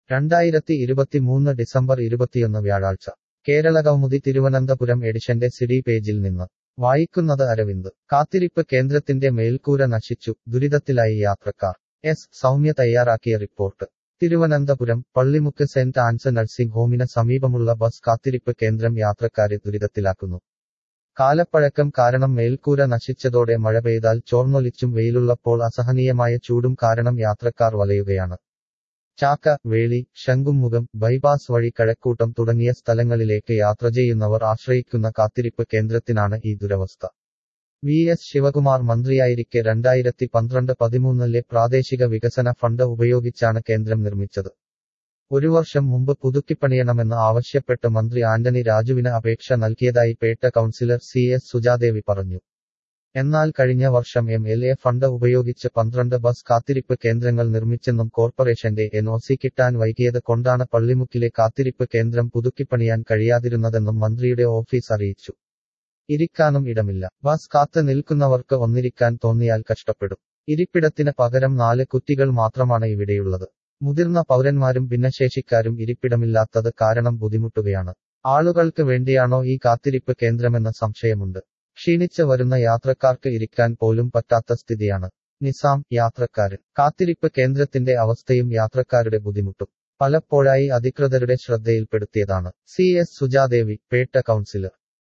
രണ്ടായിരത്തി ഇരുപത്തിമൂന്ന് ഡിസംബർ ഇരുപത്തിയൊന്ന് വ്യാഴാഴ്ച കേരള കൗമുദി തിരുവനന്തപുരം എഡിഷന്റെ സിഡി പേജിൽ നിന്ന് വായിക്കുന്നത് അരവിന്ദ് കാത്തിരിപ്പ് കേന്ദ്രത്തിന്റെ മേൽക്കൂര നശിച്ചു ദുരിതത്തിലായി യാത്രക്കാർ എസ് സൗമ്യ തയ്യാറാക്കിയ report Thiruvananthapuram Pallimukku saint Ann's nursing ഹോമിന് സമീപമുള്ള ബസ് കാത്തിരിപ്പ് കേന്ദ്രം യാത്രക്കാരെ ദുരിതത്തിലാക്കുന്നു കാലപ്പഴക്കം കാരണം മേൽക്കൂര നശിച്ചതോടെ മഴ പെയ്താൽ ചോർന്നൊലിച്ചും വെയിലുള്ളപ്പോൾ അസഹനീയമായ ചൂടും കാരണം യാത്രക്കാർ വലയുകയാണ് ചാക്ക വേളി ശംഖുമുഖം ബൈപ്പാസ് വഴി കഴക്കൂട്ടം തുടങ്ങിയ സ്ഥലങ്ങളിലേക്ക് യാത്ര ചെയ്യുന്നവർ ആശ്രയിക്കുന്ന കാത്തിരിപ്പ് കേന്ദ്രത്തിനാണ് ഈ ദുരവസ്ഥ വി എസ് ശിവകുമാർ മന്ത്രിയായിരിക്കെ രണ്ടായിരത്തി പന്ത്രണ്ട് പതിമൂന്നിലെ പ്രാദേശിക വികസന ഫണ്ട് ഉപയോഗിച്ചാണ് കേന്ദ്രം നിർമ്മിച്ചത് ഒരു വർഷം മുമ്പ് പുതുക്കിപ്പണിയണമെന്ന് ആവശ്യപ്പെട്ട് മന്ത്രി ആന്റണി രാജുവിന് അപേക്ഷ നൽകിയതായി Petta councillor C S Sujadevi പറഞ്ഞു എന്നാൽ കഴിഞ്ഞ വർഷം എം എൽ എ ഫണ്ട് ഉപയോഗിച്ച് പന്ത്രണ്ട് ബസ് കാത്തിരിപ്പ് കേന്ദ്രങ്ങൾ നിർമ്മിച്ചെന്നും കോർപ്പറേഷന്റെ എൻ ഒ സി കിട്ടാൻ വൈകിയത് കൊണ്ടാണ് പള്ളിമുക്കിലെ കാത്തിരിപ്പ് കേന്ദ്രം പുതുക്കിപ്പണിയാൻ കഴിയാതിരുന്നതെന്നും മന്ത്രിയുടെ ഓഫീസ് അറിയിച്ചു ഇരിക്കാനും ഇടമില്ല ബസ് കാത്ത് നിൽക്കുന്നവർക്ക് ഒന്നിരിക്കാൻ തോന്നിയാൽ കഷ്ടപ്പെടും ഇരിപ്പിടത്തിന് പകരം നാല് കുറ്റികൾ മാത്രമാണ് ഇവിടെയുള്ളത് മുതിർന്ന പൗരന്മാരും ഭിന്നശേഷിക്കാരും ഇരിപ്പിടമില്ലാത്തത് കാരണം ബുദ്ധിമുട്ടുകയാണ് ആളുകൾക്ക് വേണ്ടിയാണോ ഈ കാത്തിരിപ്പ് കേന്ദ്രമെന്ന സംശയമുണ്ട് ക്ഷീണിച്ച് വരുന്ന യാത്രക്കാർക്ക് ഇരിക്കാൻ പോലും പറ്റാത്ത സ്ഥിതിയാണ് നിസാം യാത്രക്കാരൻ കാത്തിരിപ്പ് കേന്ദ്രത്തിന്റെ അവസ്ഥയും യാത്രക്കാരുടെ ബുദ്ധിമുട്ടും പലപ്പോഴായി അധികൃതരുടെ ശ്രദ്ധയിൽപ്പെടുത്തിയതാണ് C S Sujadevi Petta councillor